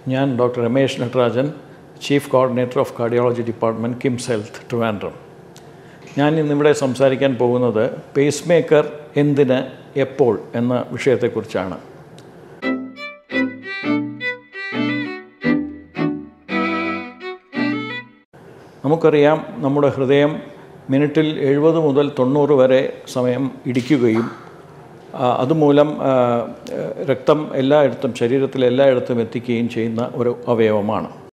ഞാൻ doctor Ramesh Nattarajan chief coordinator of cardiology department KIMS health Trivandrum ഞാൻ ഇന്നിവിടെ സംസാരിക്കാൻ പോകുന്നത് പേസ് മേക്കർ എന്തിന് എപ്പോൾ എന്ന വിഷയത്തെക്കുറിച്ചാണ് നമുക്കറിയാം നമ്മുടെ ഹൃദയം മിനിറ്റിൽ എഴുപത് മുതൽ തൊണ്ണൂറ് വരെ സമയം ഇടിക്കുകയും ആ, അതുമൂലം ആ, രക്തം എല്ലായിടത്തും ശരീരത്തിൽ എല്ലായിടത്തും എത്തിക്കുകയും ചെയ്യുന്ന ഒരു അവയവമാണ്